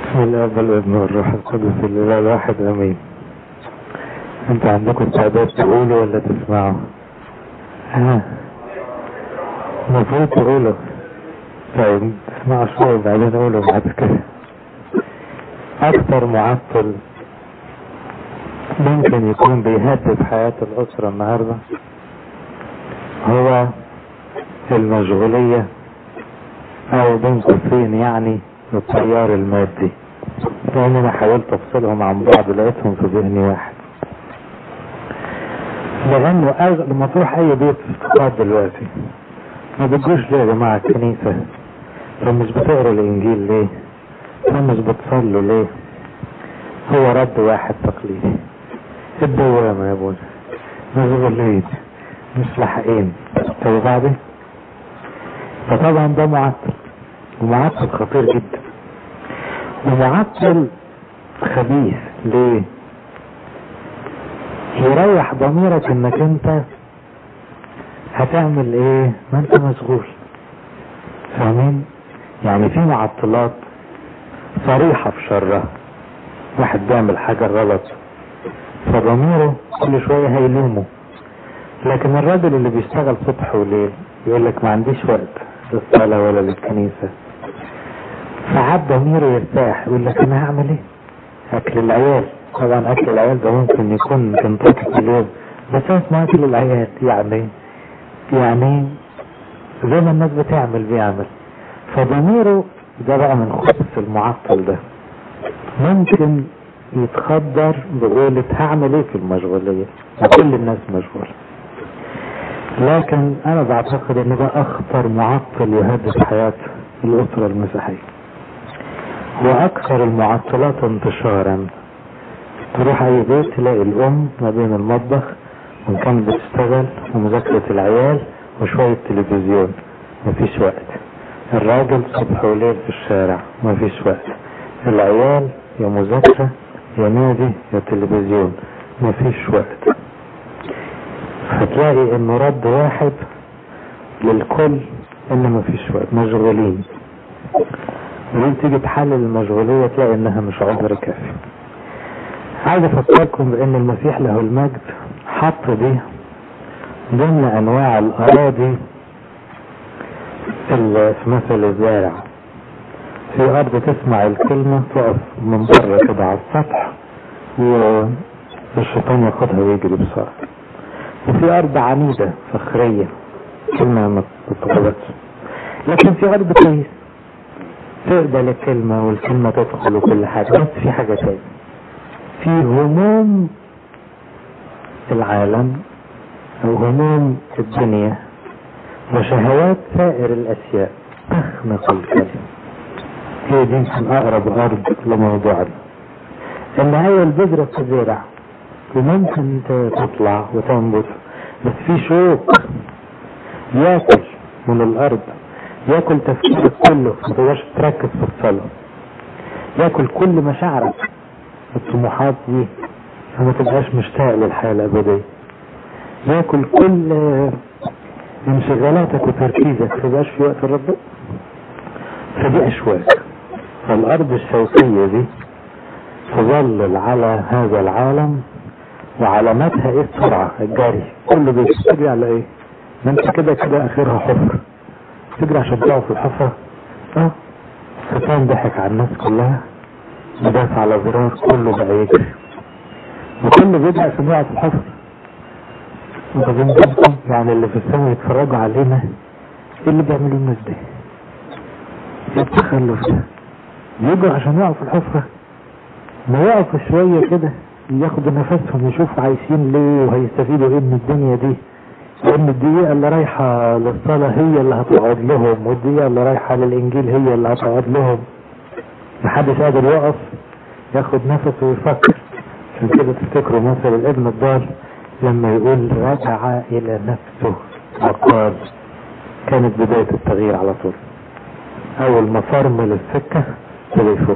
بسم الله والابن والروح القدس الاله الواحد امين انت عندكم استعداد تقولوا ولا تسمعوا ها المفروض تقولوا طيب اسمعوا شوية وبعدين قولوا بعد كده اكتر معطل ممكن يكون بيهدد حياة الاسرة النهاردة هو المشغولية او بين قوسين يعني التيار المادي لان انا حاولت افصلهم عن بعض لقيتهم في ذهني واحد لانه أغ... لما تروح اي بيت افتقاد دلوقتي ما بتجوش ليه يا جماعة الكنيسة طب مش بتقروا الانجيل ليه طب مش بتصلوا ليه هو رد واحد تقليدي الدوامة يا ابونا مشغولين مش لاحقين طب وبعدين فطبعا ده معطل ومعطل خطير جدا ومعطل خبيث ليه يريح ضميرك انك انت هتعمل ايه ما انت مشغول فاهمين يعني في معطلات صريحة في شرها واحد بيعمل حاجة غلط فضميره كل شوية هيلومه لكن الراجل اللي بيشتغل صبح وليل يقول لك ما عنديش وقت للصلاة ولا للكنيسة ساعات ضميره يرتاح يقول لك انا هعمل ايه اكل العيال طبعا اكل العيال ده ممكن يكون كنتاكي في اليوم بس اسمه اكل العيال يعني يعني زي ما الناس بتعمل بيعمل فضميره ده بقى من خبث المعطل ده ممكن يتخدر بقولة هعمل ايه في المشغولية كل الناس مشغولة لكن انا بعتقد ان ده اخطر معطل يهدد حياة الاسرة المسيحية واكثر المعطلات انتشارا تروح اي بيت تلاقي الام ما بين المطبخ وان كانت بتشتغل ومذاكرة العيال وشوية تلفزيون مفيش وقت الراجل صبح وليل في الشارع مفيش وقت العيال يا مذاكرة يا نادي يا تلفزيون مفيش وقت فتلاقي انه رد واحد للكل ان مفيش وقت مشغولين ولما تيجي تحلل المشغولية تلاقي انها مش عذر كافي عايز افكركم بان المسيح له المجد حط دي ضمن انواع الاراضي اللي في مثل الزارع في ارض تسمع الكلمة تقف من بره كده على السطح والشيطان ياخدها ويجري بسرعة وفي ارض عنيدة صخرية كلمة ما تتغلطش لكن في ارض كويس تقبل الكلمة والكلمة تدخل وكل حاجة بس في حاجة تاني في هموم العالم او هموم الدنيا وشهوات سائر الاشياء تخنق الكلمة هي دي يمكن اقرب ارض لموضوعنا ان هي البذرة تزرع وممكن تطلع وتنبت بس في شوك ياكل من الارض ياكل تفكيرك كله ما تقدرش تركز في الصلاة ياكل كل مشاعرك الطموحات دي فما تبقاش مشتاق للحياة الأبدية ياكل كل انشغالاتك وتركيزك ما تبقاش في وقت الرب فدي أشواك فالأرض الشوكية دي تظلل على هذا العالم وعلاماتها ايه السرعة الجري كله بيجري على ايه ما انت كده كده اخرها حفر تجري عشان تقع في الحفرة اه الشيطان ضحك على الناس كلها وداس على زرار كله بقى يجري وكله بيجري عشان يقع في الحفرة وبنجيبكم يعني اللي في السماء يتفرجوا علينا ايه اللي بيعملوا الناس دي ايه التخلف ده يجروا عشان يقعوا في الحفرة ما يقفوا شوية كده ياخدوا نفسهم يشوفوا عايشين ليه وهيستفيدوا ايه من الدنيا دي لان الدقيقة اللي رايحة للصلاة هي اللي هتقعد لهم والدقيقة اللي رايحة للانجيل هي اللي هتقعد لهم محدش قادر يقف ياخد نفسه ويفكر عشان كده تفتكروا مثل الابن الضال لما يقول رجع الى نفسه وقال كانت بداية التغيير على طول اول ما فرمل السكة ابتدى يفوق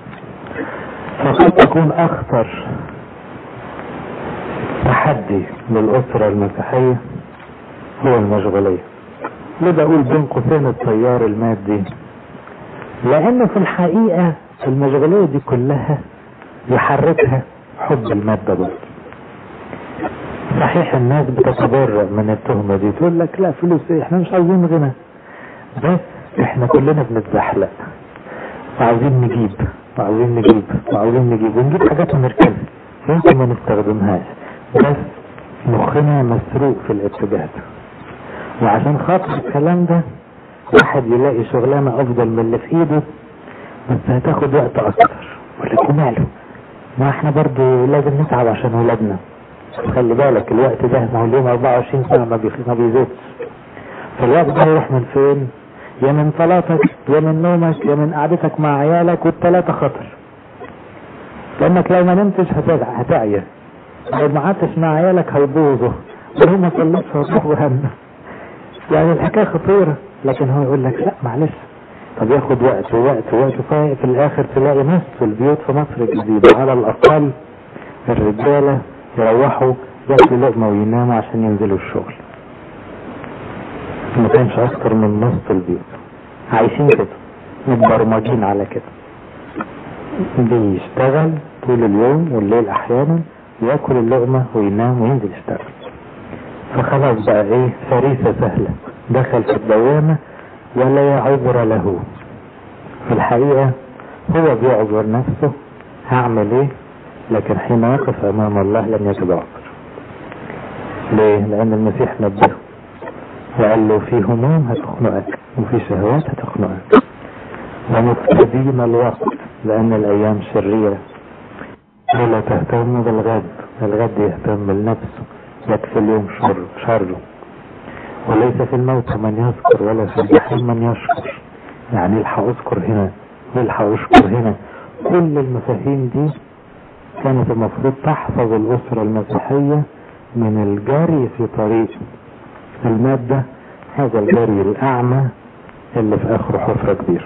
فقد تكون اخطر تحدي للأسرة المسيحية هو المشغولية ليه بقول بين قوسين التيار المادي لأنه في الحقيقة المشغولية دي كلها يحركها حب المادة برضه صحيح الناس بتتبرأ من التهمة دي تقول لك لا فلوس ايه احنا مش عاوزين غنى بس احنا كلنا بنتزحلق وعاوزين نجيب وعاوزين نجيب وعاوزين نجيب ونجيب حاجات ونركنها يمكن ما نستخدمهاش بس مخنا مسروق في الاتجاه ده وعشان خاطر الكلام ده واحد يلاقي شغلانة افضل من اللي في ايده بس هتاخد وقت اكتر ولكن ماله ما احنا برضو لازم نتعب عشان ولادنا خلي بالك الوقت ده ما هو اليوم 24 ساعة ما بيخ- ما بيزيدش فالوقت ده يروح من فين يا من صلاتك يا من نومك يا من قعدتك مع عيالك والتلاتة خطر لانك لو ما نمتش هتع- هتعيا لو ما قعدتش مع عيالك هيبوظوا ولو ما صليتش هتروح وهم يعني الحكاية خطيرة لكن هو يقول لك لا معلش طب ياخد وقت ووقت ووقت في في الاخر تلاقي نص البيوت في مصر الجديدة على الاقل الرجالة يروحوا ياكلوا لقمة ويناموا عشان ينزلوا الشغل ما كانش اكتر من نص البيوت عايشين كده متبرمجين على كده بيشتغل طول اليوم والليل احيانا ياكل اللقمة وينام وينزل يشتغل فخلاص بقى ايه فريسة سهلة دخل في الدوامة ولا عذر له في الحقيقة هو بيعذر نفسه هعمل ايه لكن حين يقف امام الله لن يجد عذر ليه لان المسيح نبهه وقال له في هموم هتخنقك وفي شهوات هتخنقك ومفتدين الوقت لان الايام شريرة ولا تهتم بالغد الغد يهتم بنفسه يكفي اليوم شر شره وليس في الموت من يذكر ولا في الجحيم من يشكر يعني الحق اذكر هنا والحق اشكر هنا كل المفاهيم دي كانت المفروض تحفظ الأسرة المسيحية من الجري في طريق المادة هذا الجري الأعمى اللي في آخره حفرة كبيرة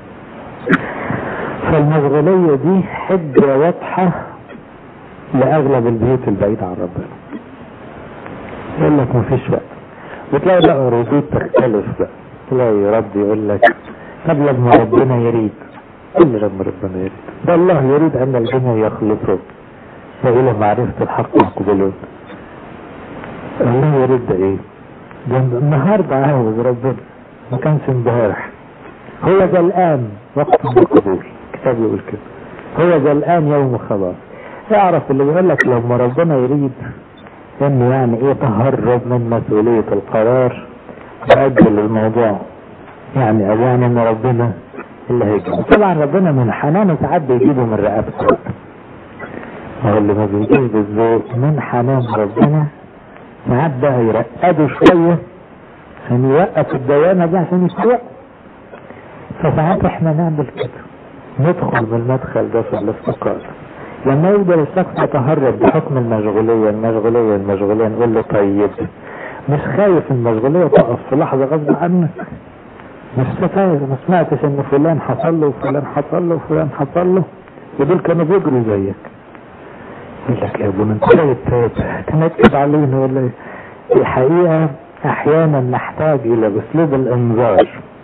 فالمشغولية دي حجة واضحة لأغلب البيوت البعيدة عن ربنا يقول لك مفيش وقت وتلاقي بقى ردود تختلف بقى تلاقي رب يقول لك طب لما ربنا يريد كل لما ربنا يريد ده الله يريد ان الجميع يخلصوا والى معرفة الحق يقبلون الله يريد ده ايه ده النهارده عاوز ربنا ما كانش امبارح هو ده الان وقت القبول الكتاب يقول كده هو ده الان يوم خلاص اعرف اللي بيقول لك لما ربنا يريد انه يعني ايه تهرب من مسؤولية القرار وأجل الموضوع يعني او يعني ان ربنا اللي هيجيبه طبعا ربنا من حنانه ساعات بيجيبه من رقبته هو اللي ما بيجيش بالذوق من حنان ربنا ساعات بقى يرقده شوية عشان يوقف الدوامة دي عشان يسوق فساعات احنا نعمل كده ندخل من المدخل ده في الافتقار لما يفضل الشخص يتهرب بحكم المشغولية المشغولية المشغولية نقول له طيب مش خايف المشغولية تقف في لحظة غصب عنك مش خايف ما سمعتش ان فلان حصل له وفلان حصل له وفلان حصل له ودول كانوا بيجروا زيك يقول لك يا ابونا انت لا تنكد علينا ولا ايه الحقيقة احيانا نحتاج الى اسلوب الانذار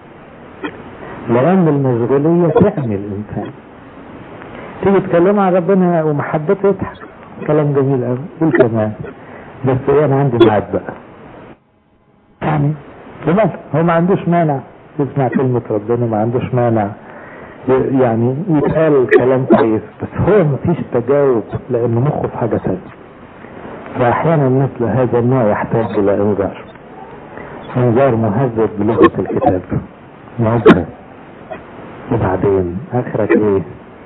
لان المشغولية تعمي الانسان تيجي تكلم عن ربنا ومحبته يضحك كلام جميل قوي قول كمان بس ايه انا عندي ميعاد بقى يعني لماذا هو ما عندوش مانع يسمع كلمة ربنا ما عندوش مانع يعني يتقال كلام كويس بس هو ما فيش تجاوب لانه مخه في حاجة تانية فاحيانا مثل هذا النوع يحتاج الى انذار انذار مهذب بلغة الكتاب موجه وبعدين اخرك ايه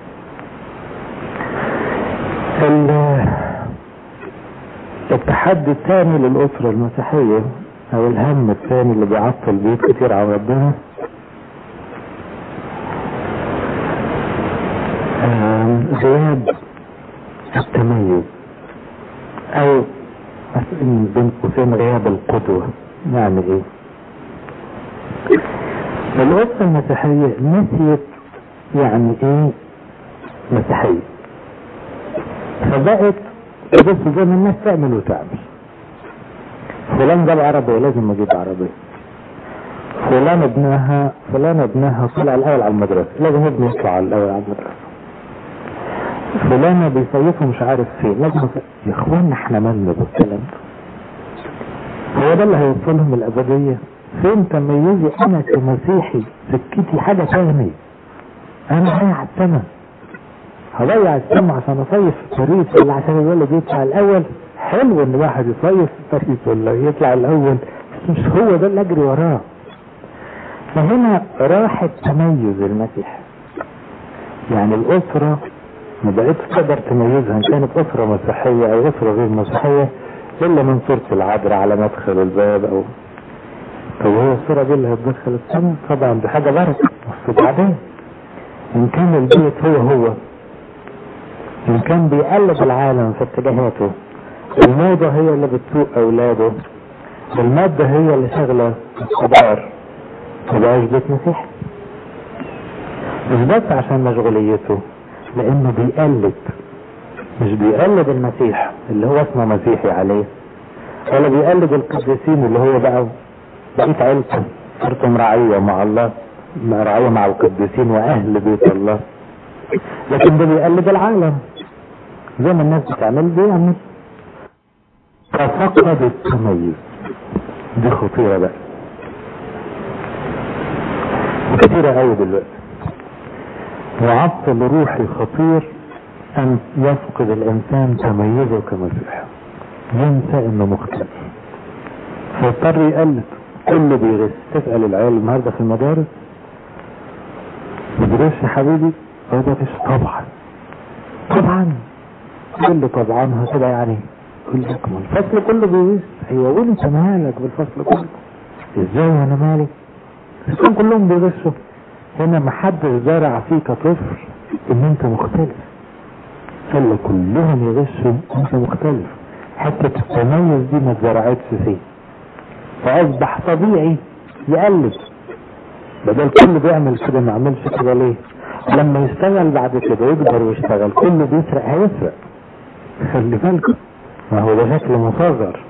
التحدي الثاني للأسرة المسيحية أو الهم الثاني اللي بيعطل بيوت كتير عن ربنا غياب التميز أو بين قوسين غياب القدوة يعني إيه؟ الأسرة المسيحية نسيت يعني إيه مسيحية فبقت بس زي ما الناس تعمل وتعمل فلان جاب عربية لازم اجيب عربية فلان ابنها فلان ابنها طلع الاول على المدرسه لازم ابني يطلع على الاول على المدرسه فلانة بيصيفوا مش عارف فين لازم أف- يا اخوانا احنا مالنا بالكلام ده هو ده اللي هيوصلهم الابديه فين تميزي انا كمسيحي سكتي حاجه تاني انا ضيع السما هضيع السما عشان اصيف في باريس ولا عشان الولد يطلع الاول حلو ان واحد يصيف في باريس ولا يطلع الاول بس مش هو ده اللي اجري وراه فهنا راحت تميز المسيح يعني الاسره ما بقتش تقدر تميزها ان كانت اسره مسيحيه او اسره غير مسيحيه الا من صوره العذراء على مدخل الباب او طب هي الصوره دي اللي هتدخل السماء طبعا دي حاجه بركه بس بعدين ان كان البيت هو هو ان كان بيقلب العالم في اتجاهاته الموضة هي اللي بتسوق اولاده المادة هي اللي شغلة الكبار مبقاش بيت مسيحي مش بس عشان مشغوليته لانه بيقلد مش بيقلد المسيح اللي هو اسمه مسيحي عليه ولا بيقلد القديسين اللي هو بقى بقيت عيلته صرتم رعية مع الله رعية مع القديسين واهل بيت الله لكن ده بيقلد العالم زي ما الناس بتعمل بيعمل ففقد التميز دي خطيرة بقى كتيرة قوي دلوقتي معطل روحي خطير ان يفقد الانسان تميزه كمسيح ينسى انه مختلف فيضطر يقلد كله بيغش تسأل العيال النهاردة في المدارس بيغش يا حبيبي هو ده فيش طبعا طبعا كل طبعا كده يعني كل حكم الفصل كله بيغش ايوه وانت مالك بالفصل كله ازاي وانا مالي الاسلام كلهم بيغشوا هنا محدش زرع فيك طفل ان انت مختلف خلى كلهم يغشوا انت مختلف حتى التميز دي ما اتزرعتش فيه فاصبح طبيعي يقلد بدل كله بيعمل كده ما عملش كده ليه لما يشتغل بعد كده يكبر ويشتغل كله بيسرق هيسرق خلي بالكم ما هو ده شكل مصغر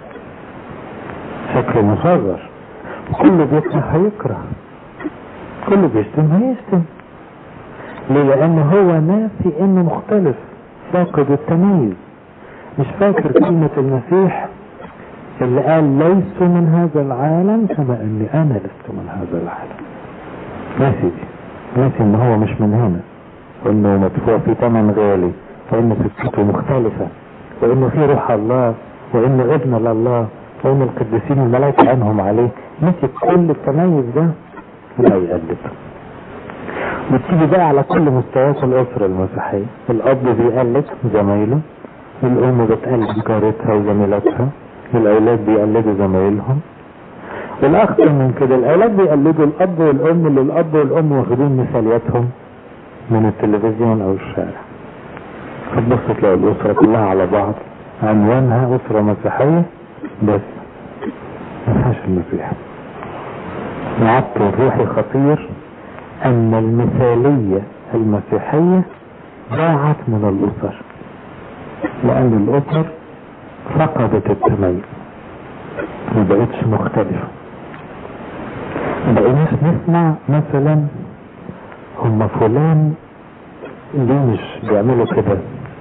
شكل مصغر كله بيكره هيكره كله بيشتم هيشتم ليه لان هو ناسي انه مختلف فاقد التمييز مش فاكر كلمة المسيح اللي قال ليس من هذا العالم كما اني انا لست من هذا العالم ناسي دي ناسي ان هو مش من هنا وانه مدفوع في ثمن غالي وان سكته مختلفة وانه في روح الله وانه ابن لله وان القديسين الملائكة عنهم عليه نسي كل التميز ده لا يقلد وتيجي بقى على كل مستويات الأسرة المسيحية الأب بيقلد زمايله الأم بتقلد جارتها وزميلاتها الأولاد بيقلدوا زمايلهم والأخطر من كده الأولاد بيقلدوا الأب والأم اللي الأب والأم واخدين مثالياتهم من التلفزيون أو الشارع فتبص تلاقي الأسرة كلها على بعض عنوانها أسرة مسيحية بس ما فيهاش المسيح معطل روحي خطير ان المثالية المسيحية ضاعت من الاسر لان الاسر فقدت التميز ما بقتش مختلفة بقيناش نسمع مثلا هم فلان ليه مش بيعملوا كده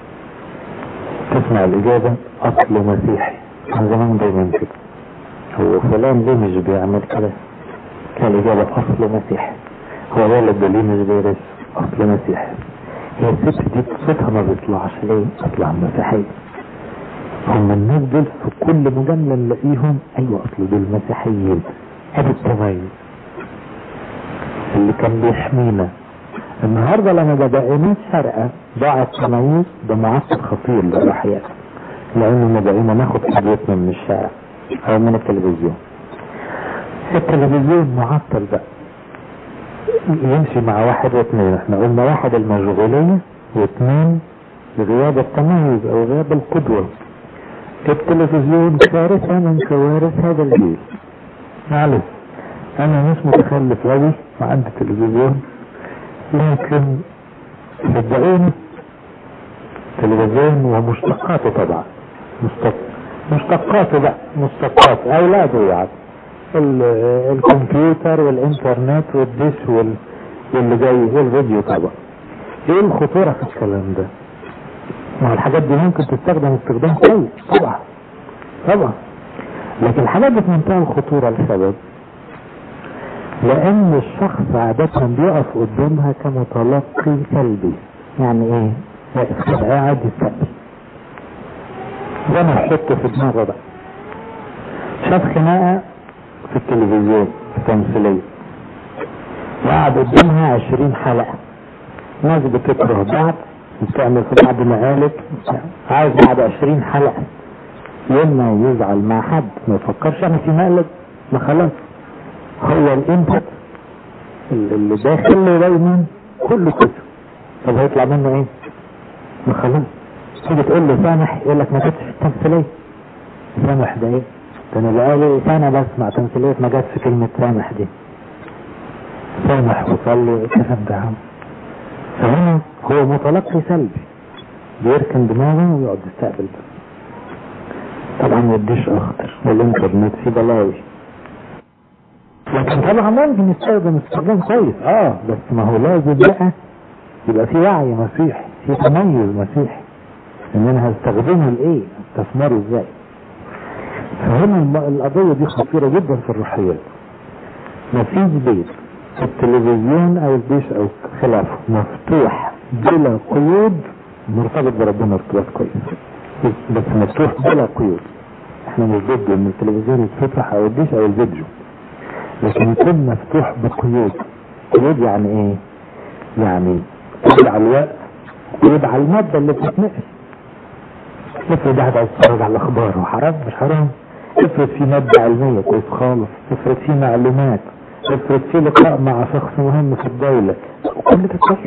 تسمع الاجابة اصله مسيحي كان زمان دايما كده هو فلان ليه مش بيعمل كده كان الإجابة أصل مسيحي هو ولد ده ليه مش بيرث أصل مسيحي هي الست دي صوتها ما بيطلعش ليه أطلع مسيحية هم الناس دول في كل مجاملة نلاقيهم أيوة أصل دول مسيحيين هذا التميز اللي كان بيحمينا النهارده لما ما بقيناش شرقة ضاع التميز ده معطل خطير للأحياء لأنه ما بقينا ناخد حاجتنا من الشارع أو من التلفزيون التلفزيون معطل بقى يمشي مع واحد واثنين احنا قلنا واحد المشغولية واثنين غياب التميز او غياب القدوة التلفزيون كارثة من كوارث هذا الجيل معلش انا مش متخلف قوي وعندي تلفزيون لكن صدقوني تلفزيون ومشتقاته طبعا مشتق مشتقاته بقى مشتقات اولاده يعني ال- الكمبيوتر والانترنت والدش وال... واللي جاي والفيديو طبعا ايه الخطورة في الكلام ده ما هو الحاجات دي ممكن تستخدم استخدام كويس طبعا طبعا لكن الحاجات دي في منتهى الخطورة لسبب لان الشخص عادة بيقف قدامها كمتلقي سلبي يعني ايه واقف كده قاعد يستقبل ده ما حطه في دماغه بقى شاف خناقة في التلفزيون في تمثيلية وقعد قدامها عشرين حلقة ناس بتكره بعض بتعمل في بعض مقالب عايز بعد عشرين حلقة يوم ما يزعل مع حد ما يفكرش يعني في مقلب ما خلاص هو الانبوت اللي داخل له دايما كله كده طب هيطلع منه ايه؟ ما خلاص تيجي تقول له سامح يقول لك ما جاتش في التمثيلية سامح ده ايه؟ ده انا بقالي سنة بسمع تمثيلية ما جاتش كلمة سامح دي سامح وصلي الكلام ده عم فهنا هو متلقي سلبي بيركن دماغه ويقعد يستقبل ده طبعا ما يديش اخطر والانترنت فيه بلاوي لكن طبعا ممكن يستخدم استخدام كويس اه بس ما هو لازم بقى يبقى في وعي مسيحي في تميز مسيحي ان انا هستخدمه لايه استثمره ازاي فهنا الم- القضية دي خطيرة جدا في الروحيات مفيش بيت في التلفزيون او الديش او خلافه مفتوح بلا قيود مرتبط بربنا ارتباط كويس بس مفتوح بلا قيود احنا مش ضد ان التلفزيون يتفتح او الديش او الفيديو لكن يكون مفتوح بقيود قيود يعني ايه يعني قيود على الوقت قيود على المادة اللي بتتنقل افرض واحد عايز يتفرج على الاخبار وحرام مش حرام افرض في مادة علمية كويس خالص افرض في معلومات افرض في لقاء مع شخص مهم في الدولة كل ده كويس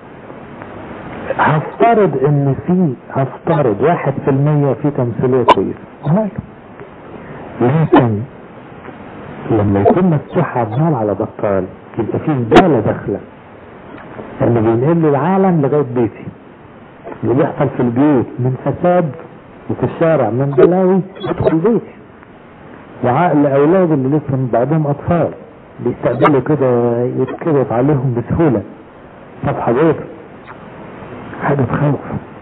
هفترض ان في هفترض واحد في المية في تمثيلية كويسة وماله لكن لما يكون مفتوح عمال على بطال يبقى في زبالة داخلة اللي بينقل لي العالم لغاية بيتي اللي بيحصل في البيوت من فساد وفي الشارع من بلاوي يدخل بيتي وعقل اولاد اللي لسه من بعضهم اطفال بيستقبلوا كده يتكبت عليهم بسهولة صفحة بيت حاجة تخوف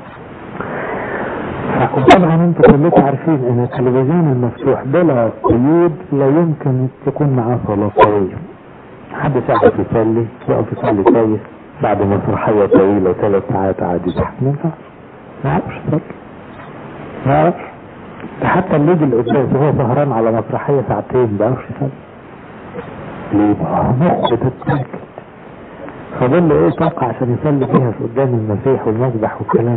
وطبعا انتوا كلكم عارفين ان التلفزيون المفتوح بلا قيود لا يمكن تكون معاه صلاة قوية حد يعرف يصلي يقف يصلي كويس بعد مسرحية طويلة ثلاث ساعات عادي تحت ما ينفعش ما يعرفش يصلي ما يعرفش ده حتى اللي يجي القداس وهو سهران على مسرحية ساعتين ما يعرفش يصلي ليه بقى مخه تتاكل فاضل له ايه طاقة عشان يصلي فيها في قدام المسيح والمذبح والكلام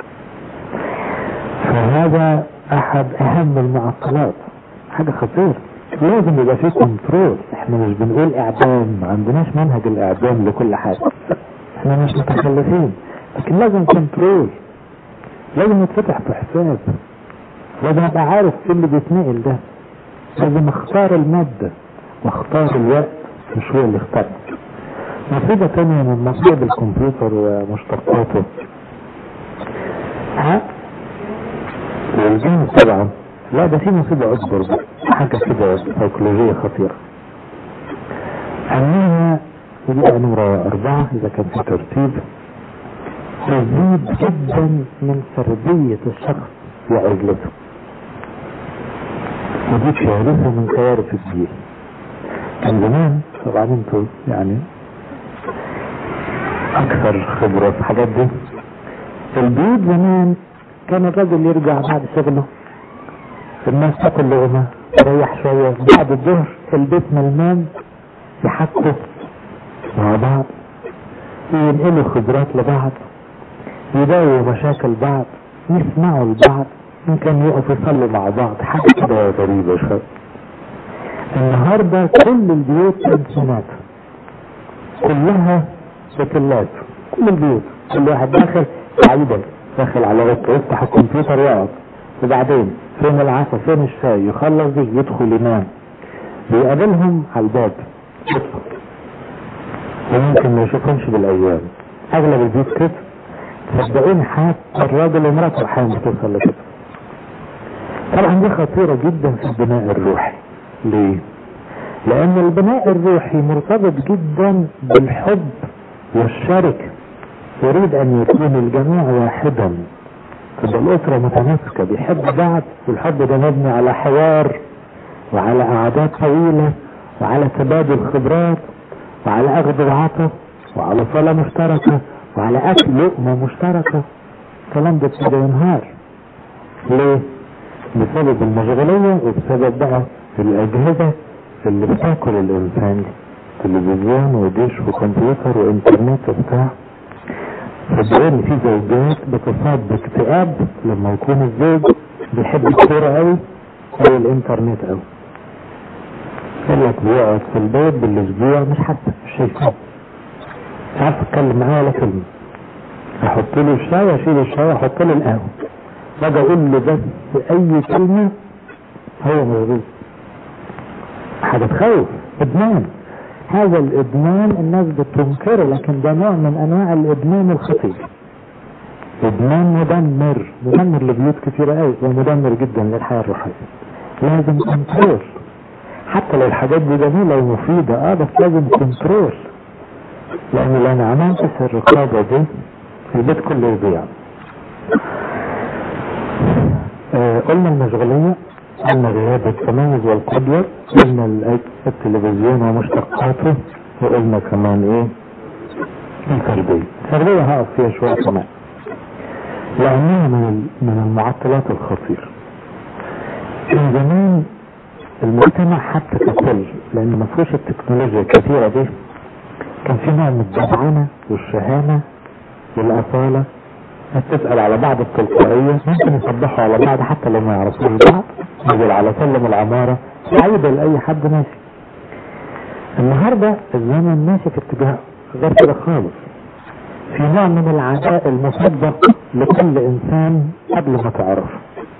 فهذا احد اهم المعطلات حاجة خطيرة لازم يبقى فيه كنترول احنا مش بنقول اعدام ما عندناش منهج الاعدام لكل حاجة احنا مش متخلفين لكن لازم كنترول لازم يتفتح في حساب لازم ابقى عارف ايه اللي بيتنقل ده لازم اختار المادة واختار الوقت مش هو اللي اختار مصيبة تانية من مصيبة الكمبيوتر ومشتقاته ها والجنس طبعا لا ده في مصيبة أكبر بقى حاجة كده سيكولوجية خطيرة أنها ودي نمرة أربعة إذا كان في ترتيب تزيد جدا من سردية الشخص وعزلته ودي كارثة من كوارث الجيل كان زمان طبعا انتوا يعني أكثر خبرة في الحاجات دي البيوت زمان كان الرجل يرجع بعد شغله الناس تاكل لقمة تريح شوية بعد الظهر البيت ملمان يحكوا مع بعض ينقلوا خبرات لبعض يداووا مشاكل بعض يسمعوا لبعض يمكن يقفوا يصلوا مع بعض حاجة كده غريبة شوية النهاردة كل البيوت تنسينات كلها شكلات كل البيوت كل واحد داخل عيدا داخل على غطه يفتح الكمبيوتر يقعد وبعدين فين العشاء فين الشاي يخلص دي يدخل ينام بيقابلهم على الباب صدفة وممكن ما يشوفهمش بالايام اغلب البيوت كده صدقوني حتى الراجل ومراته احيانا بتوصل لكده طبعا دي خطيرة جدا في البناء الروحي ليه؟ لان البناء الروحي مرتبط جدا بالحب والشركة يريد ان يكون الجميع واحدا تبقى الاسرة متماسكة بيحب بعض والحب ده مبني على حوار وعلى قعدات طويلة وعلى تبادل خبرات وعلى اخذ وعطاء وعلى صلاة مشتركة وعلى اكل لقمة مشتركة الكلام ده ابتدى ينهار ليه؟ بسبب المشغولية وبسبب بقى الأجهزة اللي بتاكل الإنسان تلفزيون وديش وكمبيوتر وإنترنت وبتاع فبيقول في زوجات بتصاب باكتئاب لما يكون الزوج بيحب الكورة قوي أو الإنترنت قوي يقول لك بيقعد في البيت بالأسبوع مش حتى مش شايفاه مش عارف أتكلم معاه ولا كلمة احط له الشاي اشيل الشاي احط له القهوه باجي اقول له بس اي كلمه هو موجود حاجه تخوف ادمان هذا الادمان الناس بتنكره لكن ده نوع من انواع الادمان الخطير ادمان مدمر مدمر لبيوت كثيره قوي ومدمر جدا للحياه الروحيه لازم كنترول حتى لو الحاجات دي جميله ومفيده اه بس لازم كنترول لان لو ما عملتش الرقابه دي البيت كله يضيع آه قلنا المشغولية قلنا غياب التميز والقدوة قلنا التلفزيون ومشتقاته وقلنا كمان ايه الفردية الفردية هقف فيها شوية كمان لأنها من من المعطلات الخطيرة من زمان المجتمع حتى ككل لأن ما فيهوش التكنولوجيا الكثيرة دي كان في نوع من الجدعنة والشهامة والأصالة تسأل على بعض التلقائية ممكن يصبحوا على بعض حتى لو ما يعرفوش بعض نزل على سلم العمارة عيبة لأي حد ماشي النهاردة الزمن ماشي في اتجاه غير كده خالص في نوع من العداء المصدق لكل إنسان قبل ما تعرفه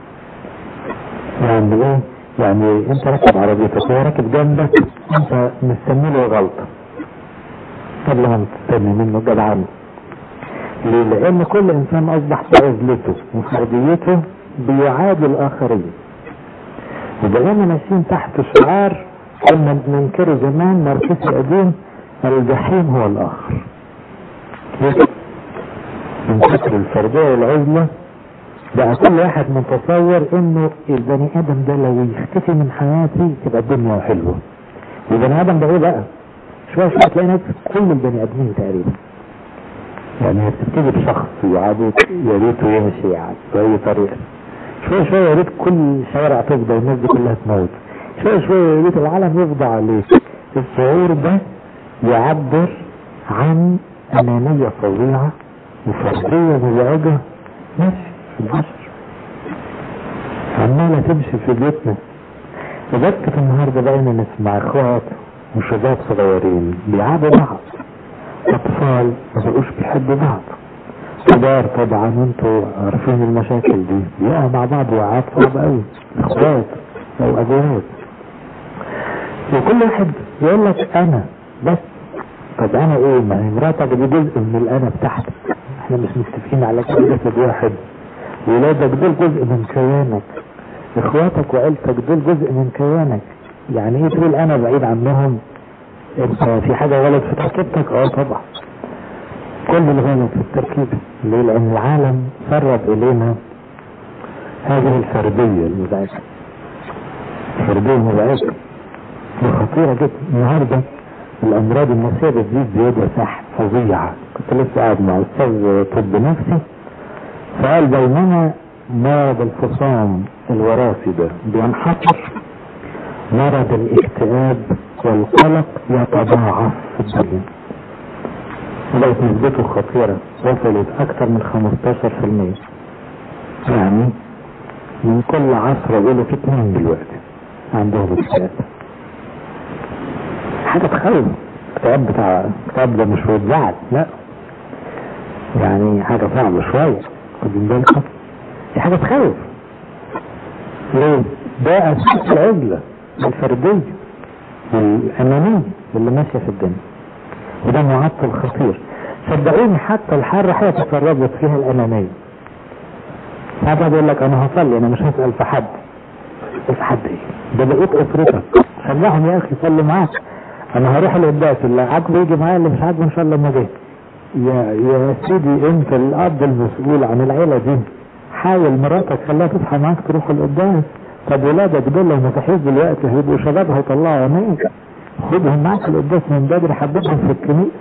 يعني ايه يعني انت راكب عربيتك وهو راكب جنبك انت مستني له غلطة قبل ما تستني منه جدعنه ليه؟ لأن كل إنسان أصبح بعزلته وفرديته بيعادل الآخرين وبقينا ماشيين تحت شعار كنا بننكره زمان ماركسي قديم الجحيم هو الآخر من كثر الفردية والعزلة بقى كل واحد متصور انه البني ادم ده لو يختفي من حياتي تبقى الدنيا حلوة البني ادم ده ايه بقى شوية شوية تلاقي ناس كل البني ادمين تقريبا يعني هتبتدي بشخص يعادك يا ريته يمشي يعني بأي طريقة شوية شوية يا ريت كل الشوارع تفضى والناس دي كلها تموت شوية شوية يا ريت العالم يفضى عليك الشعور ده يعبر عن أنانية فظيعة وفردية مزعجة ماشي في البشر عمالة تمشي في بيتنا لدرجة النهاردة بقينا نسمع اخوات وشباب صغيرين بيعادوا بعض اطفال ما بقوش بيحبوا بعض كبار طبعا انتوا عارفين المشاكل دي بيقعوا مع بعض وقعات صعب قوي اخوات او ابوات وكل واحد يقول لك انا بس طب انا ايه ما هي مراتك دي جزء من الانا بتاعتك احنا مش متفقين على كل جسد واحد ولادك دول جزء من كيانك اخواتك وعيلتك دول جزء من كيانك يعني ايه تقول انا بعيد عنهم انت في حاجة غلط في تركيبتك اه طبعا كل الغلط في التركيب ليه لان العالم سرب الينا هذه الفردية المزعجة الفردية المزعجة وخطيرة جدا النهاردة الامراض النفسية بتزيد زيادة سحب فظيعة كنت لسه قاعد مع استاذ طب نفسي فقال بينما مرض الفصام الوراثي ده بينحصر مرض الاكتئاب والقلق يتضاعف في الدنيا بقت نسبته خطيرة وصلت أكثر من 15% يعني من كل عشرة يقولوا في اتنين دلوقتي عندهم اكتئاب حاجة تخوف الاكتئاب بتاع الاكتئاب ده مش وجعك لا يعني حاجة صعبة شوية خدين بالكم دي حاجة تخوف ليه؟ ده أساس العزلة الفردية والأنانية اللي ماشية في الدنيا وده معطل خطير صدقوني حتى الحياة الروحية تسربت فيها الأنانية ساعات يقول لك أنا هصلي أنا مش هسأل في حد في حد ايه ده بقيت اسرتك شجعهم يا اخي صلوا معاك انا هروح القداس اللي عاجبه يجي معايا اللي مش عاجبه ان شاء الله ما جه يا يا سيدي انت الاب المسؤول عن العيله دي حاول مراتك خليها تصحى معاك تروح القداس طب ولادك دول لو ما صحيش دلوقتي هيبقوا شباب هيطلعوا عينيك خدهم معاك القداس من بدري حببهم في الكنيسه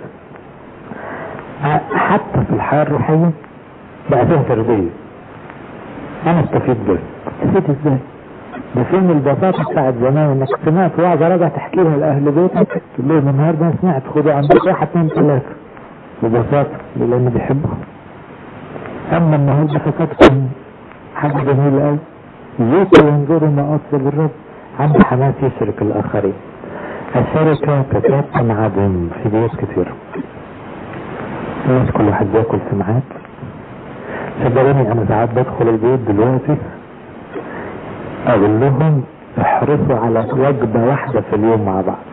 حتى في الحياه الروحيه بقى فيها تربيه انا استفيد بس استفيد ازاي ده فين البساطة بتاعت زمان انك سمعت وعظة راجع تحكيها لأهل بيتك تقول لهم النهارده أنا سمعت خدوا عندك واحد اثنين ثلاثة ببساطة لأن بيحبهم أما النهارده فكرتم حاجة جميلة أوي زيتوا وانظروا ما أطلب الرب عنده حماس يشرك الآخرين الشركة تكاد تنعدم في بيوت كتير الناس كل واحد بياكل سمعات صدقوني أنا ساعات بدخل البيت دلوقتي اقول لهم احرصوا على وجبة واحدة في اليوم مع بعض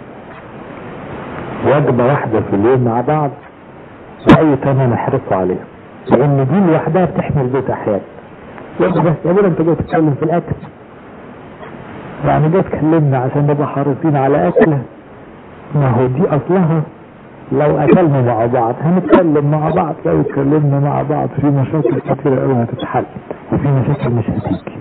وجبة واحدة في اليوم مع بعض بأي ثمن احرصوا عليها لان دي لوحدها بتحمي البيت احيانا وجبة يا ابونا انت جاي تتكلم في الاكل يعني جاي تكلمنا عشان نبقى حريصين على اكله ما هو دي اصلها لو اكلنا مع بعض هنتكلم مع بعض لو اتكلمنا مع بعض في مشاكل كتيرة قوي هتتحل وفي مشاكل مش هتيجي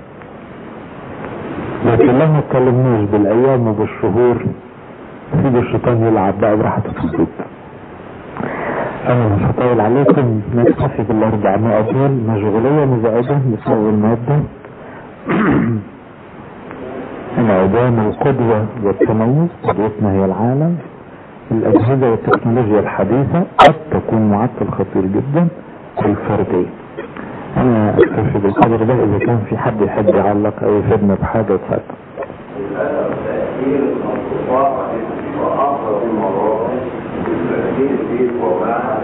لكن لما اتكلمناش بالايام وبالشهور سيب الشيطان يلعب بقى براحته في البيت انا مش هطول عليكم نكتفي بالاربع نقط دول مشغوليه مزعجه بسبب الماده انعدام القدوه والتميز قدوتنا هي العالم الاجهزه والتكنولوجيا الحديثه قد تكون معطل خطير جدا الفرديه انا اكتفي بالقدر ده اذا كان في حد يحب يعلق او يفيدنا بحاجه اتفضل تأثير المنطقة وأفضل المواقع تأثير في وباعة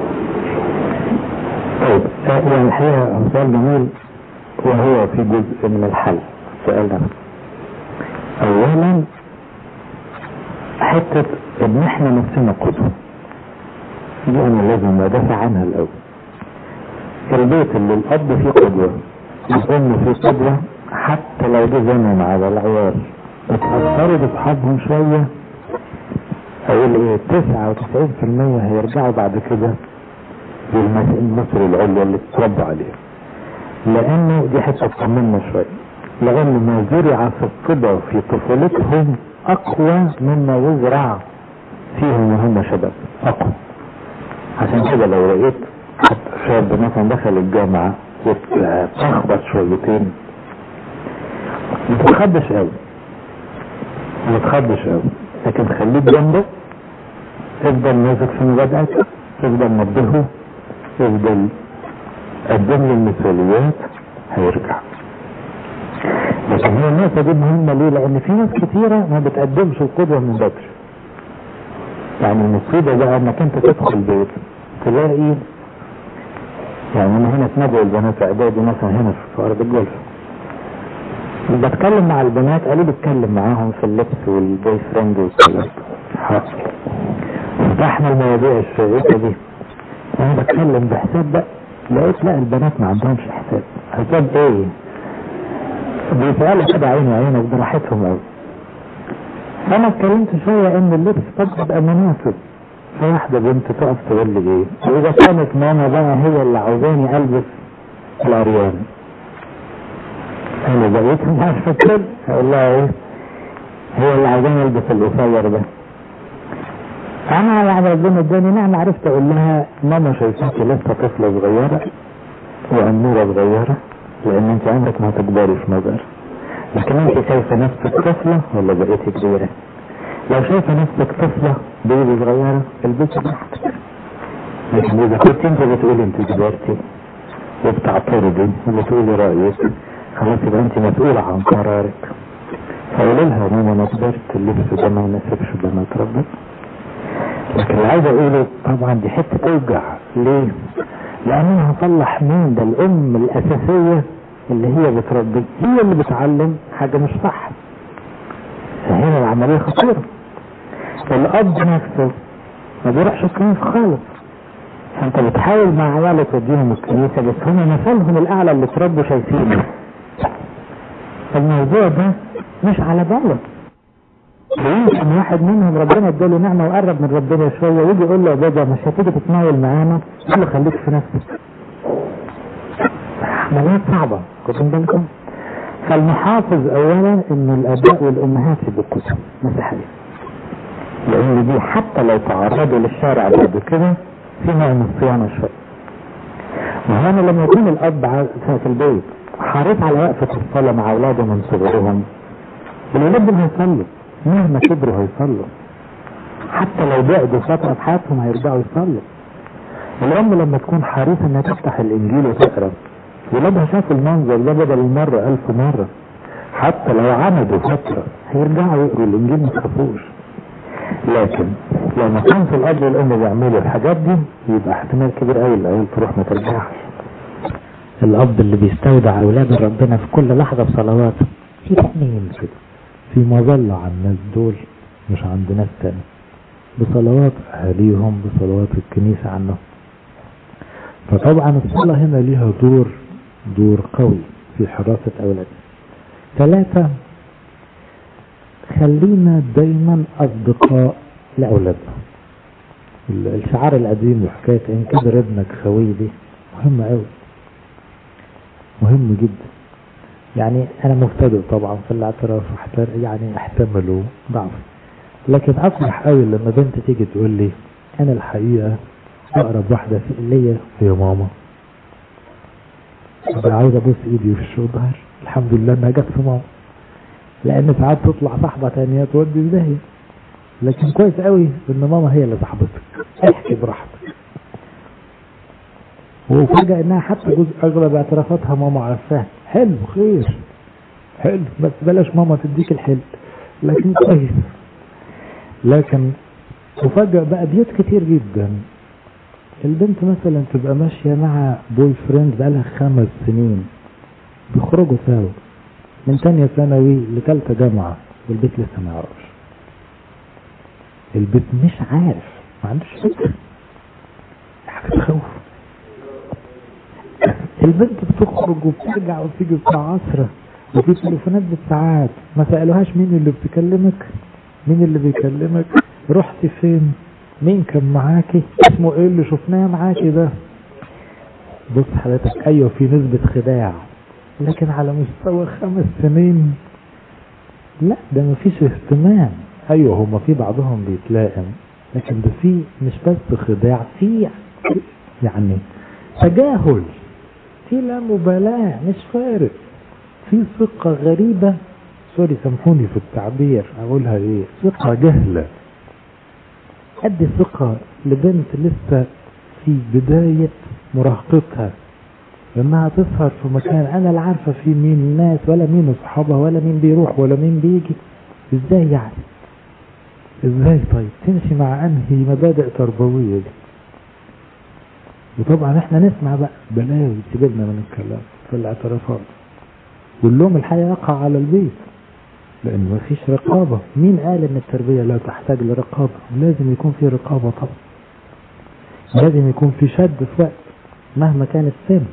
طيب يعني الحقيقه هو سؤال جميل وهو في جزء من الحل السؤال ده اولا حته ان احنا نفسنا قدوه دي انا لازم ادافع عنها الاول البيت اللي الاب فيه قدوه الام فيه قدوه حتى لو ده زمن على العيال اتأثروا باصحابهم شويه اقول ايه 99% هيرجعوا بعد كده للمصر العليا اللي اتربوا عليها لانه دي حته تطمنا شويه لان ما زرع في الطبع في طفولتهم اقوى مما يزرع فيهم وهم شباب اقوى عشان كده لو لقيت حتى شاب مثلا دخل الجامعة وتخبط شويتين ما تتخبش قوي ما تتخبش قوي لكن خليك جنبه افضل ماسك في مبادئك افضل نبهه افضل قدم له المثاليات هيرجع لكن هي النقطة دي مهمة ليه؟ لأن في ناس كتيرة ما بتقدمش القدوة من بدري. يعني المصيبة بقى إنك أنت تدخل بيت تلاقي يعني أنا هنا في ندوة البنات إعدادي مثلا هنا في أرض الجولف. بتكلم مع البنات قالوا لي اتكلم معاهم في اللبس والبوي فريند والكلام حاضر. فتحنا المواضيع الشائكة دي. أنا بتكلم بحساب بقى لقيت لا البنات ما عندهمش حساب. حساب إيه؟ بيسألوا كده عيني عينك براحتهم قوي انا اتكلمت شوية ان اللبس طب يبقى مناسب فواحدة بنت تقف تقول لي ايه واذا كانت ماما بقى هي اللي عاوزاني البس العريان انا بقيت مش عارفة كده اقول لها ايه هي اللي عاوزاني البس القصير ده انا يعني ربنا اداني نعمة عرفت اقول لها ماما شايفاكي لسه طفلة صغيرة وامورة صغيرة لان انت عمرك ما هتكبري في نظر لكن انت شايفة نفسك طفلة ولا بقيتي كبيرة لو شايفة نفسك طفلة بيبي صغيرة البسي براحتك لكن اذا كنت انت بتقولي انت كبرتي وبتعترضي وبتقولي رأيك خلاص يبقى انت مسؤولة عن قرارك فقولي لها يا ماما انا كبرت اللبس ده ما يناسبش بنات ربنا لكن اللي عايز اقوله طبعا دي حته توجع ليه؟ لان انا هصلح مين ده الام الاساسيه اللي هي بتربي هي اللي بتعلم حاجه مش صح فهنا العمليه خطيره الاب نفسه ما بيروحش الكنيسه خالص فانت بتحاول مع عيالك توديهم الكنيسه بس هم مثلهم الاعلى اللي اتربوا شايفينه الموضوع ده مش على باله يمكن واحد منهم ربنا اداله نعمة وقرب من ربنا شوية ويجي يقول له يا بابا مش هتيجي تتناول معانا يقول له خليك في نفسك عمليات صعبة خدوا بالكم فالمحافظ اولا ان الاباء والامهات يبقوا كتب مسيحية لان دي حتى لو تعرضوا للشارع بعد كده في نوع من الصيانة شوية وهنا لما يكون الاب ع- في البيت حريص على وقفة الصلاة مع اولاده من صغرهم الولاد دول هيصلوا مهما كبروا هيصلوا حتى لو بعدوا فترة في حياتهم هيرجعوا يصلوا الأم لما تكون حريصة إنها تفتح الإنجيل وتقرأ ولادها شافوا المنظر ده بدل المرة ألف مرة حتى لو عمدوا فترة هيرجعوا يقروا الإنجيل ما تخافوش لكن لو ما كانش الأب والأم بيعملوا الحاجات دي يبقى احتمال كبير قوي العيال تروح ما ترجعش الأب اللي بيستودع أولاد ربنا في كل لحظة بصلواته في تأمين كده في مظلة على الناس دول مش عند ناس تاني بصلوات أهاليهم بصلوات الكنيسة عنهم فطبعا الصلاة هنا ليها دور دور قوي في حراسة أولادنا ثلاثة خلينا دايما أصدقاء لأولادنا ال- الشعار القديم وحكاية إن كبر ابنك خوي دي مهمة أوي مهم جدا يعني أنا مبتدئ طبعا في الاعتراف واحتر- يعني أحتمله ضعف لكن أفرح أوي لما بنت تيجي تقول لي أنا الحقيقة أقرب واحدة في ليا هي ماما أنا عايز أبوس إيدي في الشوضر الحمد لله إنها جت في ماما لأن ساعات تطلع صاحبة تانية تودي في داهية لكن كويس قوي إن ماما هي اللي صاحبتك احكي براحتك وفجأة إنها حتى جزء أغلب اعترافاتها ماما عارفاها حلو خير حلو بس بلاش ماما تديك الحلو لكن كويس لكن وفجأة بقى بيوت كتير جدا البنت مثلا تبقى ماشية مع بوي فريند بقالها خمس سنين بيخرجوا سوا من تانية ثانوي لتالتة جامعة والبيت لسه ما يعرفش البيت مش عارف ما عندوش فكرة حاجة تخوف البنت بتخرج وبترجع وتيجي الساعة 10 وفي تليفونات بالساعات ما سألوهاش مين اللي بتكلمك مين اللي بيكلمك رحت فين مين كان معاكي اسمه ايه اللي شفناه معاكي ده بص حضرتك ايوه في نسبة خداع لكن على مستوى خمس سنين لا ده مفيش اهتمام ايوه هما في بعضهم بيتلائم لكن ده في مش بس خداع في يعني تجاهل في لا مبالاة مش فارق في ثقة غريبة سوري سامحوني في التعبير اقولها ايه ثقة جهلة ادي ثقة لبنت لسه في بداية مراهقتها لانها تسهر في مكان انا لا عارفة في مين الناس ولا مين اصحابها ولا مين بيروح ولا مين بيجي ازاي يعني ازاي طيب تمشي مع انهي مبادئ تربوية دي وطبعا احنا نسمع بقى بلاوي تجيبنا من الكلام في الاعترافات واللوم الحقيقة يقع على البيت لان مفيش رقابة مين قال ان التربية لا تحتاج لرقابة لازم يكون في رقابة طبعا لازم يكون في شد في وقت مهما كان السن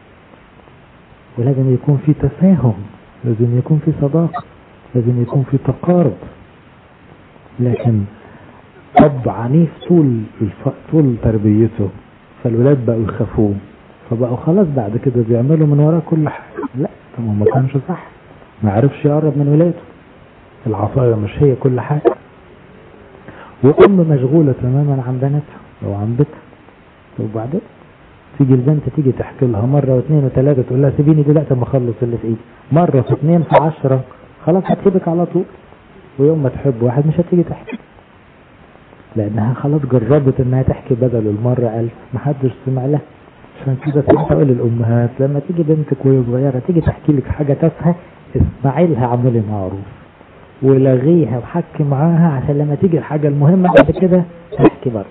ولازم يكون في تفاهم لازم يكون في صداقة لازم يكون في تقارب لكن أب عنيف طول الف... طول تربيته فالولاد بقوا يخافوه فبقوا خلاص بعد كده بيعملوا من وراه كل حاجة لا طب ما كانش صح ما عرفش يقرب من ولاده العصاية مش هي كل حاجة وأم مشغولة تماما عن بناتها أو عن بيتها وبعدين تيجي البنت تيجي تحكي لها مرة واثنين وثلاثة تقول لها سيبيني دلوقتي اما اخلص اللي في ايدي مرة في اثنين في عشرة خلاص هتسيبك على طول ويوم ما تحب واحد مش هتيجي تحكي لانها خلاص جربت انها تحكي بدل المرة الف محدش سمع لها عشان كده تقول للامهات لما تيجي بنتك وهي صغيرة تيجي تحكي لك حاجة تافهة اسمعي لها اعملي معروف ولغيها وحكي معاها عشان لما تيجي الحاجة المهمة بعد كده تحكي برضه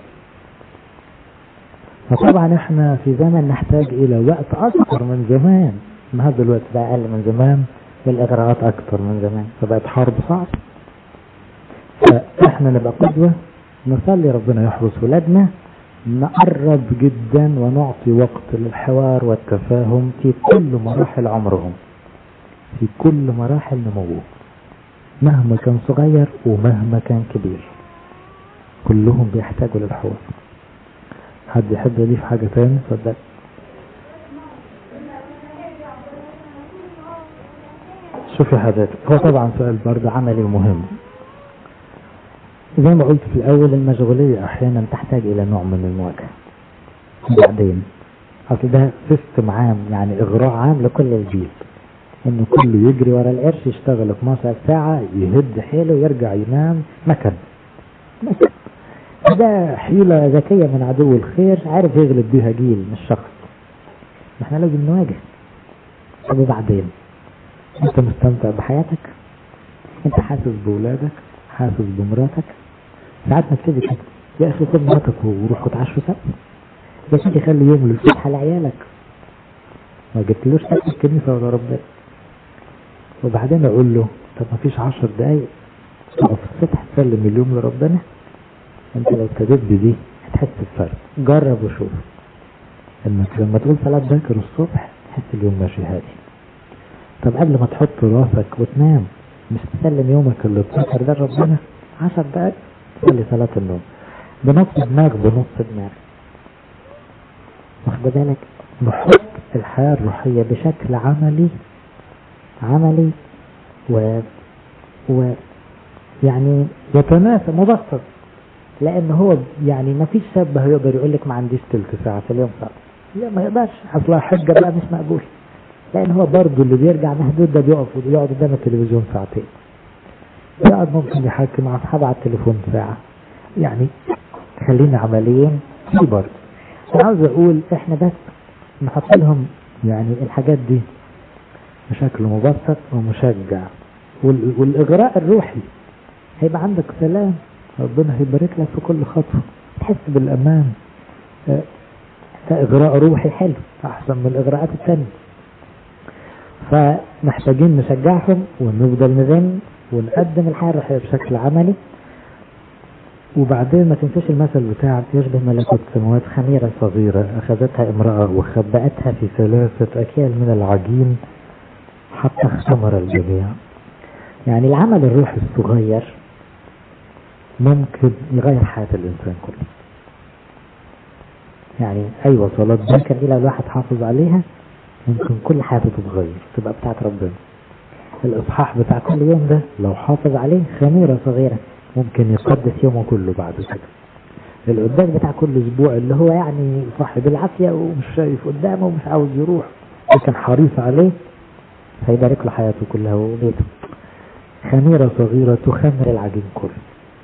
فطبعا احنا في زمن نحتاج الى وقت اكثر من زمان النهارده دلوقتي بقى اقل من زمان والاجراءات اكثر من زمان فبقت حرب صعب فاحنا نبقى قدوة نصلي ربنا يحرس ولادنا نقرب جدا ونعطي وقت للحوار والتفاهم في كل مراحل عمرهم في كل مراحل نموهم مهما كان صغير ومهما كان كبير كلهم بيحتاجوا للحوار حد يحب يضيف حاجة تاني صدق شوفي حضرتك هو طبعا سؤال برضه عملي ومهم زي ما قلت في الأول المشغولية أحيانا تحتاج إلى نوع من المواجهة بعدين أصل ده سيستم عام يعني إغراء عام لكل الجيل إنه كله يجري ورا القرش يشتغل 12 ساعة يهد حيله يرجع ينام مكن مكن ده حيلة ذكية من عدو الخير عارف يغلب بيها جيل مش شخص ما احنا لازم نواجه طب وبعدين انت مستمتع بحياتك انت حاسس بولادك حاسس بمراتك ساعات نبتدي كده يا اخي خد مراتك وروحوا اتعشوا سوا يا سيدي خلي يوم للفسحه لعيالك ما جبتلوش تاكل الكنيسه ولا ربنا وبعدين اقول له طب ما فيش عشر دقايق تقف الصبح تسلم اليوم لربنا انت لو ابتديت بدي هتحس بفرق جرب وشوف انك لما تقول صلاة باكر الصبح تحس اليوم ماشي هادي طب قبل ما تحط راسك وتنام مش تسلم يومك اللي اتذكر ده ربنا عشر دقايق تصلي صلاة النوم بنص دماغ بنص دماغ واخد بالك نحط الحياة الروحية بشكل عملي عملي و, و يعني يتناسب مبسط لان هو يعني ما فيش شاب هيقدر يقول لك ما عنديش تلت ساعة في اليوم صعب لا ما يقدرش اصلها حجة بقى مش مقبول لان هو برضه اللي بيرجع مهدود ده بيقف ويقعد قدام التلفزيون ساعتين يقعد ممكن يحكي مع اصحابه على التليفون ساعة يعني خلينا عمليا في برضه انا عاوز اقول احنا بس نحط لهم يعني الحاجات دي بشكل مبسط ومشجع وال- والاغراء الروحي هيبقى عندك سلام ربنا هيبارك لك في كل خطوة تحس بالأمان آه، ده إغراء روحي حلو أحسن من الإغراءات التانية فمحتاجين نشجعهم ونفضل نذن ونقدم الحياة الروحية بشكل عملي وبعدين ما تنساش المثل بتاع يشبه ملكوت السماوات خميرة صغيرة أخذتها امرأة وخبأتها في ثلاثة أكيال من العجين حتى اختمر الجميع يعني العمل الروحي الصغير ممكن يغير حياة الإنسان كله يعني أيوة صلاة باكر إلى الواحد حافظ عليها ممكن كل حياته تتغير تبقى بتاعت ربنا الإصحاح بتاع كل يوم ده لو حافظ عليه خميرة صغيرة ممكن يقدس يومه كله بعد كده القداس بتاع كل أسبوع اللي هو يعني صاحب العافية ومش شايف قدامه ومش عاوز يروح لكن حريص عليه هيبارك له حياته كلها وبيته خميرة صغيرة تخمر العجين كله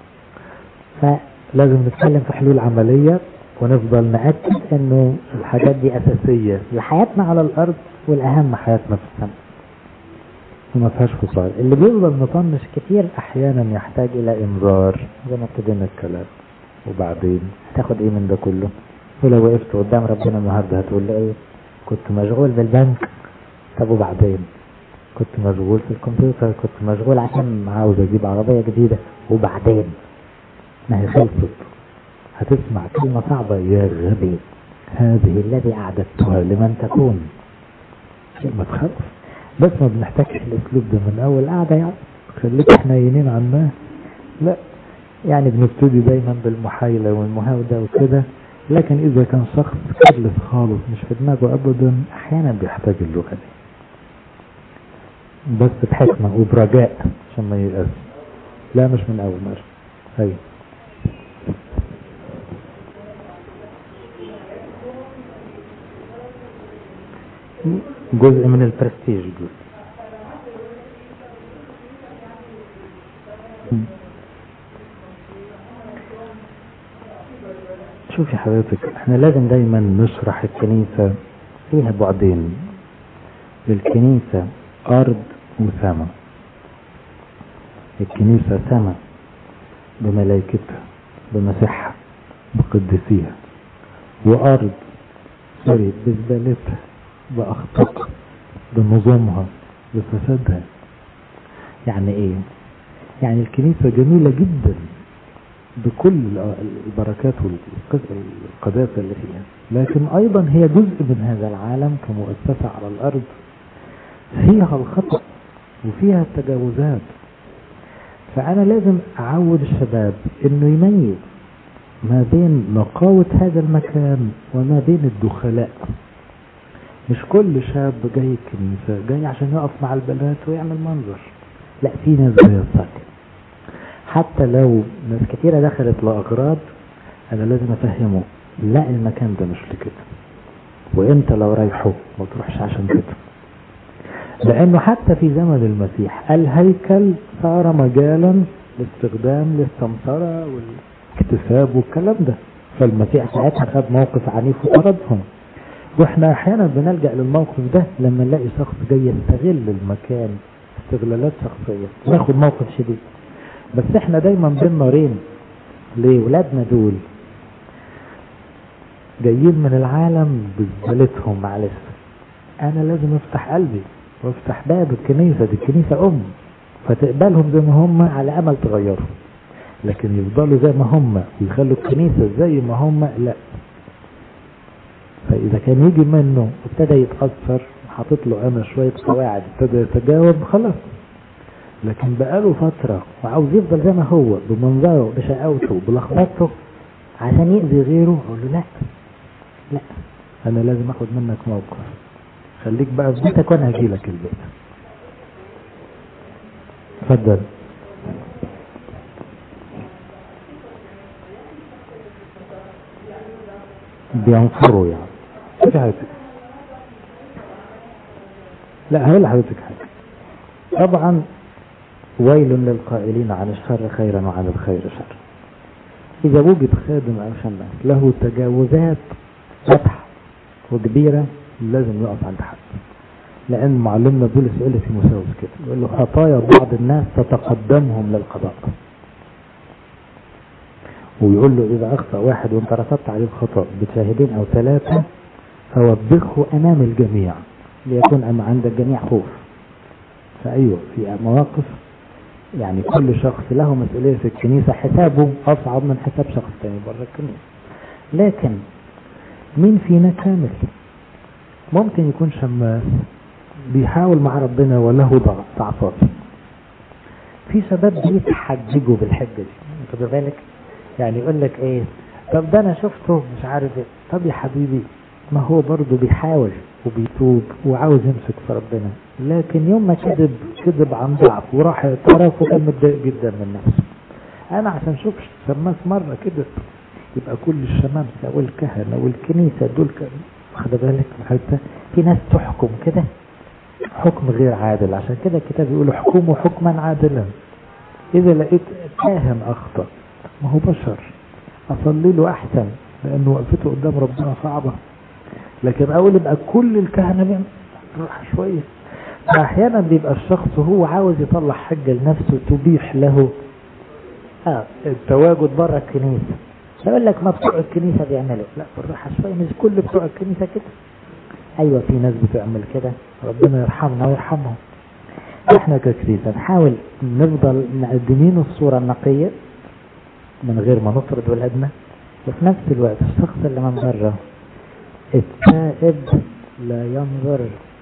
فلازم نتكلم في حلول عملية ونفضل نأكد انه الحاجات دي اساسية لحياتنا على الارض والاهم حياتنا في السماء وما فيهاش فصال اللي بيفضل مطنش كتير احيانا يحتاج الى انذار زي ما ابتدينا الكلام وبعدين هتاخد ايه من ده كله ولو وقفت قدام ربنا النهارده هتقول له ايه كنت مشغول بالبنك طب وبعدين كنت مشغول في الكمبيوتر كنت مشغول عشان عاوز اجيب عربية جديدة وبعدين ما هي خلصت هتسمع كلمة صعبة يا غبي هذه الذي أعددتها لمن تكون كلمة تخوف بس ما بنحتاجش الأسلوب ده من أول قعدة يعني خليك حنينين عنها لا يعني بنبتدي دايما بالمحايلة والمهاودة وكده لكن إذا كان شخص كارلس خالص مش في دماغه أبدا أحيانا بيحتاج اللغة دي بس بحكمة وبرجاء عشان ما ييأس لا مش من أول مرة أيوه جزء من البرستيج جزء شوفي حضرتك احنا لازم دايما نشرح الكنيسة فيها بعدين الكنيسة أرض وسماء الكنيسة سماء بملائكتها بمسيحها بقدسيها وأرض سوري بزبالتها بأخطائها بنظامها بفسادها يعني ايه يعني الكنيسة جميلة جدا بكل البركات والقداسة اللي فيها لكن ايضا هي جزء من هذا العالم كمؤسسة على الارض فيها الخطأ وفيها التجاوزات فأنا لازم أعود الشباب إنه يميز ما بين نقاوة هذا المكان وما بين الدخلاء مش كل شاب جاي الكنيسة جاي عشان يقف مع البنات ويعمل منظر لا في ناس جاية تصلي حتى لو ناس كتيرة دخلت لأغراض أنا لازم أفهمه لا المكان ده مش لكده وانت لو رايحه ما تروحش عشان كده لانه حتى في زمن المسيح الهيكل صار مجالا لاستخدام للسمسرة والاكتساب والكلام ده فالمسيح ساعتها خد موقف عنيف وطردهم واحنا احيانا بنلجأ للموقف ده لما نلاقي شخص جاي يستغل المكان استغلالات شخصية ناخد موقف شديد بس احنا دايما بين نارين ليه ولادنا دول جايين من العالم بزبالتهم معلش انا لازم افتح قلبي وافتح باب الكنيسة دي الكنيسة ام فتقبلهم زي ما هم على امل تغيرهم لكن يفضلوا زي ما هم ويخلوا الكنيسة زي ما هم لا فاذا كان يجي منه ابتدى يتأثر حاطط له انا شوية قواعد ابتدى يتجاوب خلاص لكن بقاله فترة وعاوز يفضل زي ما هو بمنظره بشقاوته بلخبطته عشان يأذي غيره اقول له لا لا انا لازم اخد منك موقف خليك بقى في بيتك وانا هجي لك البيت اتفضل بينفروا يعني شوفي حضرتك لا هقول لحضرتك حاجه طبعا ويل للقائلين عن الشر خيرا وعن الخير شر إذا وجد خادم أو شماس له تجاوزات واضحة وكبيرة لازم يقف عند حد لأن معلمنا بولس يقول في مساوس كده يقول له خطايا بعض الناس تتقدمهم للقضاء ويقول له إذا أخطأ واحد وأنت رفضت عليه الخطأ بشاهدين أو ثلاثة فوبخه أمام الجميع ليكون أم عند الجميع خوف فأيوه في مواقف يعني كل شخص له مسؤولية في الكنيسة حسابه أصعب من حساب شخص تاني بره الكنيسة لكن مين فينا كامل ممكن يكون شماس بيحاول مع ربنا وله ضعفات في شباب بيتحججوا بالحجة دي انت بالك يعني يقول لك ايه طب ده انا شفته مش عارف ايه طب يا حبيبي ما هو برضه بيحاول وبيتوب وعاوز يمسك في ربنا لكن يوم ما كذب كذب عن ضعف وراح اعترف وكان متضايق جدا من نفسه انا عشان شوف شماس مره كده يبقى كل الشمامسه والكهنه والكنيسه دول واخد بالك حتى في ناس تحكم كده حكم غير عادل عشان كده الكتاب يقول احكموا حكما عادلا اذا لقيت كاهن اخطا ما هو بشر اصلي له احسن لانه وقفته قدام ربنا صعبه لكن اقول يبقى كل الكهنه بيعمل راح شويه فاحيانا بيبقى الشخص هو عاوز يطلع حجه لنفسه تبيح له اه التواجد بره الكنيسه يقول لك ما بتوع الكنيسه بيعملوا لا بالراحه شويه مش كل بتوع الكنيسه كده ايوه في ناس بتعمل كده ربنا يرحمنا ويرحمهم احنا ككنيسه نحاول نفضل مقدمين الصوره النقيه من غير ما نطرد ولادنا وفي نفس الوقت الشخص اللي من بره التائب لا ينظر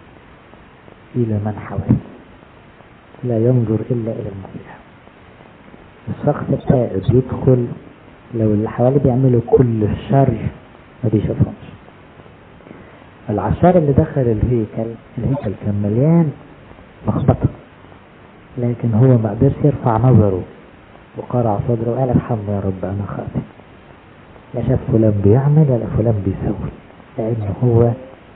إلى من حوله لا ينظر إلا إلى المسيح الشخص التائب يدخل لو اللي حواليه بيعملوا كل الشر ما بيشوفهمش العشار اللي دخل الهيكل الهيكل كان مليان لخبطه لكن هو ما قدرش يرفع نظره وقرع صدره وقال ارحمني يا رب انا خاطئ لا شاف فلان بيعمل ولا فلان بيسوي لأنه هو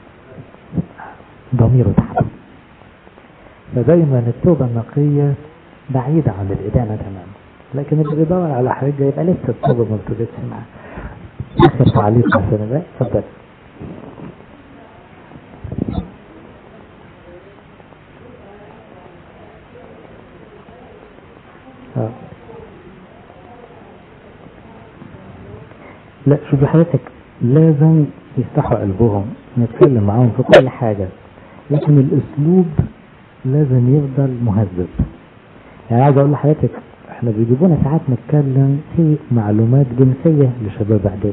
ضميره تحته فدايما التوبة النقية بعيدة عن الإدانة تماما لكن اللي بيدور على حاجة يبقى لسه التوبة ما ابتدتش معاه آخر تعليق عشان بقى اتفضل آه. لا شوفي حضرتك لازم يفتحوا قلبهم نتكلم معاهم في كل حاجة لكن الاسلوب لازم يفضل مهذب يعني عايز اقول لحضرتك احنا بيجيبونا ساعات نتكلم في معلومات جنسية لشباب اعدادي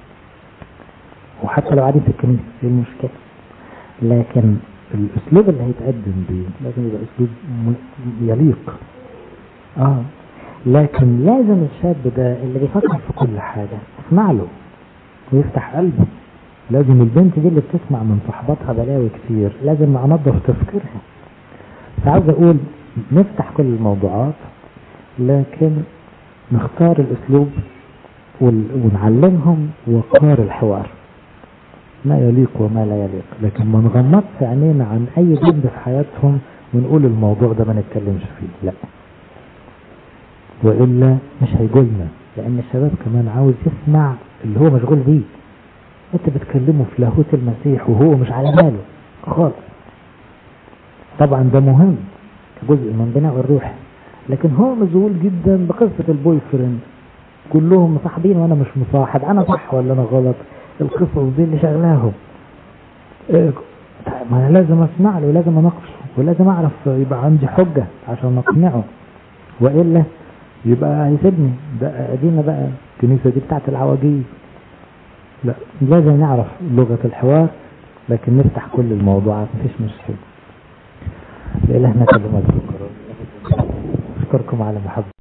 وحتى لو قاعدين في الكنيسة ايه المشكلة لكن الاسلوب اللي هيتقدم بيه لازم يبقى اسلوب م- يليق اه لكن لازم الشاب ده اللي بيفكر في كل حاجة اسمع له ويفتح قلبه لازم البنت دي اللي بتسمع من صحباتها بلاوي كتير لازم انضف تفكيرها فعاوز اقول نفتح كل الموضوعات لكن نختار الاسلوب ون- ونعلمهم وقار الحوار ما يليق وما لا يليق لكن ما نغمضش عينينا عن اي جنب في حياتهم ونقول الموضوع ده ما نتكلمش فيه لا والا مش هيقولنا لان الشباب كمان عاوز يسمع اللي هو مشغول بيه انت بتكلمه في لاهوت المسيح وهو مش على باله خالص طبعا ده مهم جزء من بناء الروح لكن هو مشغول جدا بقصة البوي فريند كلهم مصاحبين وانا مش مصاحب انا صح ولا انا غلط القصص دي اللي شغلاهم إيه، طيب ما انا لازم اسمع له ولازم اناقشه ولازم اعرف يبقى عندي حجة عشان اقنعه والا يبقى هيسيبني ده ادينا بقى الكنيسة دي بتاعت العواجيز لا لازم نعرف لغة الحوار لكن نفتح كل الموضوعات مفيش مشكلة لإلهنا كلمات شكرا أشكركم على محبة